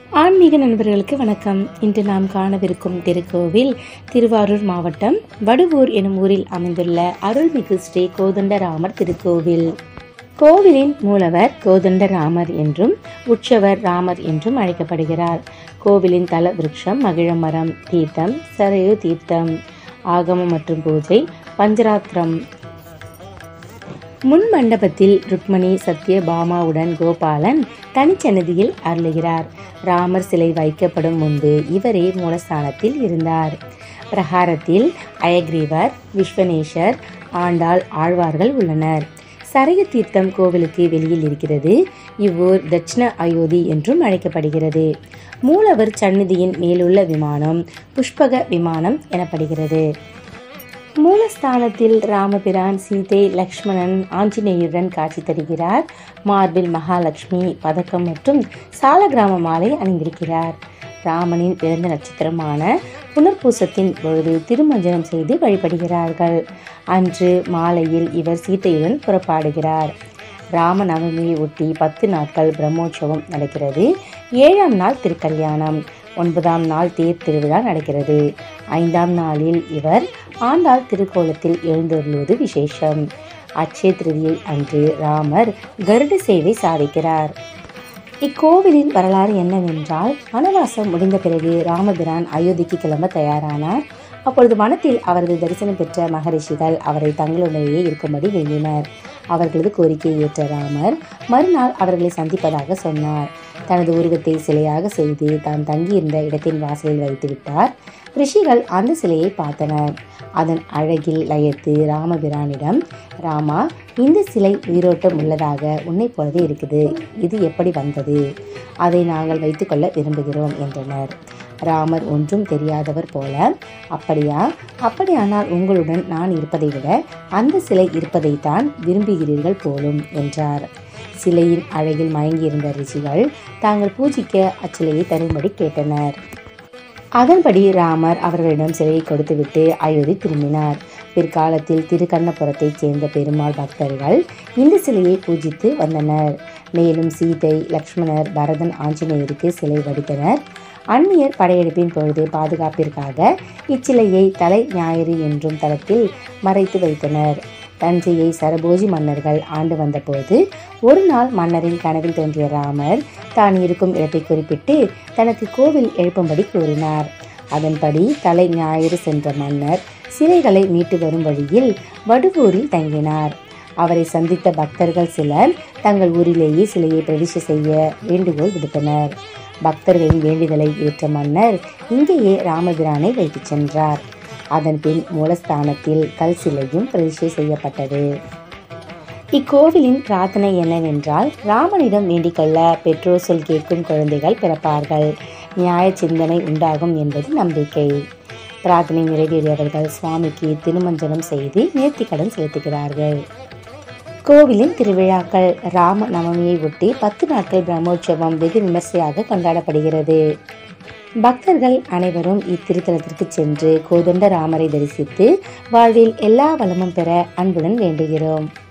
ஆன்மீக நண்பர்களுக்கு வணக்கம் இன்று நாம் காணவிருக்கும் திருக்கோவில் திருவாரூர் மாவட்டம் வடுவூர் எனும் ஊரில் அமைந்துள்ள அருள்மிகு ஸ்ரீ கோதண்டராமர் திருக்கோவில் கோவிலின் மூலவர் கோதண்டராமர் என்றும் உற்சவர் ராமர் என்றும் அழைக்கப்படுகிறார் கோவிலின் தல விருட்சம் மகிழமரம் தீர்த்தம் சரையு தீர்த்தம் ஆகமம் மற்றும் பூஜை பஞ்சராத்திரம் முன் மண்டபத்தில் ருக்மணி சத்யபாமாவுடன் கோபாலன் தனிச்சன்னதியில் அருளுகிறார் ராமர் சிலை வைக்கப்படும் முன்பு இவரே மூலஸ்தானத்தில் இருந்தார் பிரகாரத்தில் அயக்ரீவர் விஸ்வநேஷர் ஆண்டாள் ஆழ்வார்கள் உள்ளனர் சரைய தீர்த்தம் கோவிலுக்கு வெளியில் இருக்கிறது இவ்வூர் தட்சிண அயோத்தி என்றும் அழைக்கப்படுகிறது மூலவர் சந்நிதியின் மேலுள்ள விமானம் புஷ்பக விமானம் எனப்படுகிறது மூலஸ்தானத்தில் ராமபிரான் சீதை லக்ஷ்மணன் ஆஞ்சநேயருடன் காட்சி தருகிறார் மார்பில் மகாலட்சுமி பதக்கம் மற்றும் சாலகிராம மாலை அணிந்திருக்கிறார் ராமனின் பிறந்த நட்சத்திரமான புனர்பூசத்தின் பொழுது திருமஞ்சனம் செய்து வழிபடுகிறார்கள் அன்று மாலையில் இவர் சீதையுடன் புறப்பாடுகிறார் ராமநவமியை ஒட்டி பத்து நாட்கள் பிரம்மோற்சவம் நடக்கிறது ஏழாம் நாள் திருக்கல்யாணம் ஒன்பதாம் நாள் தேர் திருவிழா நடக்கிறது ஐந்தாம் நாளில் இவர் ஆண்டாள் திருக்கோலத்தில் எழுந்தருளுவது விசேஷம் அட்சய திருதியை அன்று ராமர் கருட சேவை சாதிக்கிறார் இக்கோவிலின் வரலாறு என்னவென்றால் வனவாசம் முடிந்த பிறகு ராமபிரான் அயோத்திக்கு கிளம்ப தயாரானார் அப்பொழுது வனத்தில் அவரது தரிசனம் பெற்ற மகரிஷிகள் அவரை தங்களுடனேயே இருக்கும்படி வேண்டினர் அவர்களது கோரிக்கையை ஏற்ற ராமர் மறுநாள் அவர்களை சந்திப்பதாக சொன்னார் தனது உருவத்தை சிலையாக செய்து தான் தங்கியிருந்த இடத்தின் வாசலில் வைத்து விட்டார் ரிஷிகள் அந்த சிலையை பார்த்தனர் அதன் அழகில் லயத்து ராமபிரானிடம் ராமா இந்த சிலை உயிரோட்டம் உள்ளதாக உன்னை போலவே இருக்குது இது எப்படி வந்தது அதை நாங்கள் வைத்துக்கொள்ள விரும்புகிறோம் என்றனர் ராமர் ஒன்றும் தெரியாதவர் போல அப்படியா அப்படியானால் உங்களுடன் நான் இருப்பதை விட அந்த சிலை இருப்பதைத்தான் விரும்புகிறீர்கள் போலும் என்றார் சிலையின் அழகில் மயங்கியிருந்த ரிஷிகள் தாங்கள் பூஜிக்க அச்சிலையை தரும்படி கேட்டனர் அதன்படி ராமர் அவர்களிடம் சிலையை கொடுத்துவிட்டு அயோத்தி திரும்பினார் பிற்காலத்தில் திருக்கண்ணபுரத்தைச் சேர்ந்த பெருமாள் பக்தர்கள் இந்த சிலையை பூஜித்து வந்தனர் மேலும் சீதை லக்ஷ்மணர் பரதன் ஆஞ்சநேயருக்கு சிலை வடித்தனர் அந்நியர் படையெடுப்பின் பொழுது பாதுகாப்பிற்காக இச்சிலையை தலை ஞாயிறு என்றும் தளத்தில் மறைத்து வைத்தனர் தஞ்சையை சரபோஜி மன்னர்கள் ஆண்டு வந்தபோது ஒரு நாள் மன்னரின் கனவில் தோன்றிய ராமர் தான் இருக்கும் இடத்தை குறிப்பிட்டு தனக்கு கோவில் எழுப்பும்படி கூறினார் அதன்படி தலை ஞாயிறு சென்ற மன்னர் சிலைகளை மீட்டு வரும் வழியில் வடுவூரில் தங்கினார் அவரை சந்தித்த பக்தர்கள் சிலர் தங்கள் ஊரிலேயே சிலையை பிரதிஷ்டை செய்ய வேண்டுகோள் விடுத்தனர் பக்தர்களின் வேண்டுதலை ஏற்ற மன்னர் இங்கேயே ராமபிரானை வைத்துச் சென்றார் அதன் பின் மூலஸ்தானத்தில் கல் சிலையும் பிரதிஷ்டை செய்யப்பட்டது இக்கோவிலின் பிரார்த்தனை என்னவென்றால் ராமனிடம் வேண்டிக் கொள்ள பெற்றோர் சொல் கேட்கும் குழந்தைகள் பிறப்பார்கள் நியாய சிந்தனை உண்டாகும் என்பது நம்பிக்கை பிரார்த்தனை நிறைவேறியவர்கள் சுவாமிக்கு திருமஞ்சனம் செய்து நேர்த்திக்கடன் செலுத்துகிறார்கள் கோவிலின் திருவிழாக்கள் ராம நவமியை ஒட்டி பத்து நாட்கள் பிரம்மோற்சவம் வெகு விமர்சையாக கொண்டாடப்படுகிறது பக்தர்கள் அனைவரும் இத்திருத்தலத்திற்கு சென்று கோதண்ட ராமரை தரிசித்து வாழ்வில் எல்லா வளமும் பெற அன்புடன் வேண்டுகிறோம்